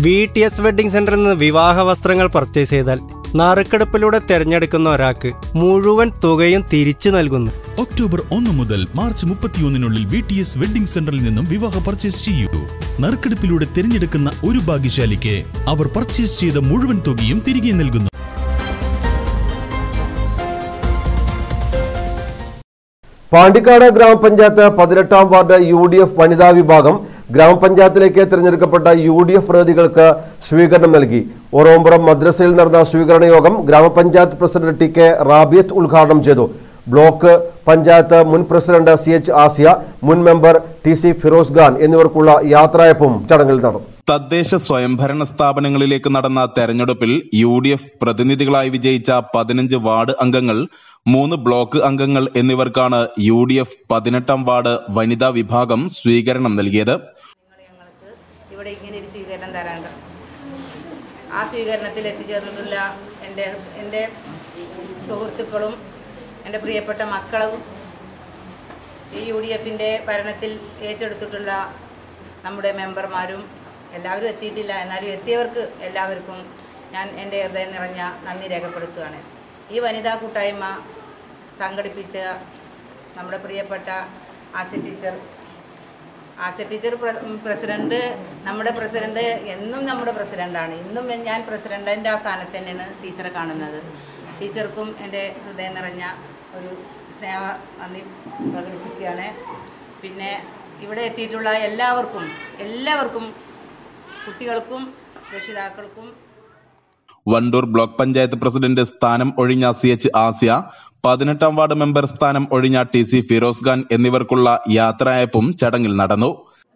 V T S wedding സെന്ററിൽ നിന്ന് വിവാഹ വസ്ത്രങ്ങൾ പർച്ചേസ് ചെയ്താൽ നറുക്കെടുപ്പിലൂടെ തിരഞ്ഞെടുക്കുന്ന ഒരാൾക്ക് മുഴുവൻ തുകയും തിരിച്ചു നൽകുന്നു ഒക്ടോബർ ഒന്ന് മുതൽ മാർച്ച് മുപ്പത്തിയൊന്നിനുള്ളിൽ വി ടി എസ് വെഡിംഗ് സെന്ററിൽ നിന്നും വിവാഹ പർച്ചേസ് ചെയ്യൂ നറുക്കെടുപ്പിലൂടെ തിരഞ്ഞെടുക്കുന്ന ഒരു ഭാഗ്യശാലിക്ക് അവർ പർച്ചേസ് ചെയ്ത മുഴുവൻ തുകയും തിരികെ നൽകുന്നു പാണ്ടിക്കാട് ഗ്രാമപഞ്ചായത്ത് പതിനെട്ടാം വാർഡ് യു ഡി എഫ് വനിതാ വിഭാഗം ഗ്രാമപഞ്ചായത്തിലേക്ക് തിരഞ്ഞെടുക്കപ്പെട്ട യു ഡി എഫ് പ്രതികൾക്ക് സ്വീകരണം നൽകി ഒറോമ്പുറം മദ്രസയിൽ നടന്ന സ്വീകരണ യോഗം ഗ്രാമപഞ്ചായത്ത് പ്രസിഡന്റ് ടി കെ റാബിയത്ത് ഉദ്ഘാടനം ചെയ്തു ബ്ലോക്ക് പഞ്ചായത്ത് മുൻ പ്രസിഡന്റ് സി എച്ച് ആസിയ മുൻ member T C Firoz Khan എന്നിവർക്കുള്ള യാത്രയപ്പും ചടങ്ങിൽ നടന്നു തദ്ദേശ സ്വയംഭരണ സ്ഥാപനങ്ങളിലേക്ക് നടന്ന തെരഞ്ഞെടുപ്പിൽ യു ഡി എഫ് പ്രതിനിധികളായി വിജയിച്ച പതിനഞ്ച് വാർഡ് അംഗങ്ങൾ മൂന്ന് ബ്ലോക്ക് അംഗങ്ങൾ എന്നിവർക്കാണ് യു ഡി എഫ് പതിനെട്ടാം വാർഡ് വനിതാ വിഭാഗം സ്വീകരണം നൽകിയത് ഞങ്ങൾക്ക് ഇവിടെ ഇങ്ങനെ ഒരു സ്വീകരണം തരാണ്ട് ആ സ്വീകരണത്തിൽ എത്തിച്ചേർന്നിട്ടുള്ള എൻ്റെ എൻ്റെ സുഹൃത്തുക്കളും എൻ്റെ പ്രിയപ്പെട്ട മക്കളും ഈ യു ഡി എഫിൻ്റെ ഭരണത്തിൽ ഏറ്റെടുത്തിട്ടുള്ള നമ്മുടെ മെമ്പർമാരും എല്ലാവരും എത്തിയിട്ടില്ല എന്നാലും എത്തിയവർക്ക് എല്ലാവർക്കും ഞാൻ എൻ്റെ ഹൃദയം നിറഞ്ഞ നന്ദി രേഖപ്പെടുത്തുകയാണ് ഈ വനിതാ കൂട്ടായ്മ സംഘടിപ്പിച്ച നമ്മുടെ പ്രിയപ്പെട്ട ആസി ടീച്ചർ ആസി ടീച്ചർ പ്ര- പ്രസിഡന്റ് നമ്മുടെ പ്രസിഡന്റ് എന്നും നമ്മുടെ പ്രസിഡന്റാണ് ഇന്നും ഞാൻ പ്രസിഡന്റിൻ്റെ ആ സ്ഥാനത്ത് തന്നെയാണ് ടീച്ചറെ കാണുന്നത് ടീച്ചർക്കും എൻ്റെ ഹൃദയം നിറഞ്ഞ ഒരു സ്നേഹ നന്ദി പ്രകടിപ്പിക്കുകയാണ് പിന്നെ ഇവിടെ എത്തിയിട്ടുള്ള എല്ലാവർക്കും എല്ലാവർക്കും കുട്ടികൾക്കും രക്ഷിതാക്കൾക്കും വണ്ടൂർ ബ്ലോക്ക് പഞ്ചായത്ത് പ്രസിഡന്റ് സ്ഥാനം ഒഴിഞ്ഞ സി എച്ച് ആസിയ പതിനെട്ടാം വാർഡ് മെമ്പർ സ്ഥാനം ഒഴിഞ്ഞ ടി സി ഫിറോസ് ഖാൻ എന്നിവർക്കുള്ള യാത്രയയപ്പും ചടങ്ങിൽ നടന്നു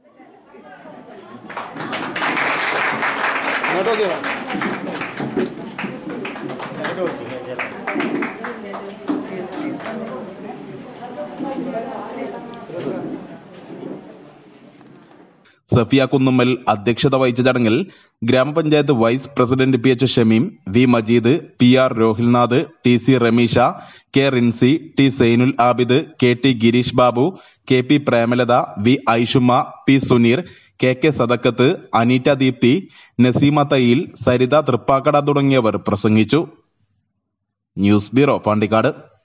സഫിയ കുന്നുമ്മൽ അധ്യക്ഷത വഹിച്ച ചടങ്ങിൽ ഗ്രാമപഞ്ചായത്ത് vice president P H Shameem V Majeed P R Rohilnath T C Ramisha K Rincy T Sainul Abid K T Girish Babu K P Premalatha V Aishuma P Suneer K K Sadakkath Aneeta Deepthi Naseema Thayyil Saritha Thrippakkada തുടങ്ങിയവർ പ്രസംഗിച്ചു ന്യൂസ് ബ്യൂറോ പാണ്ടിക്കാട്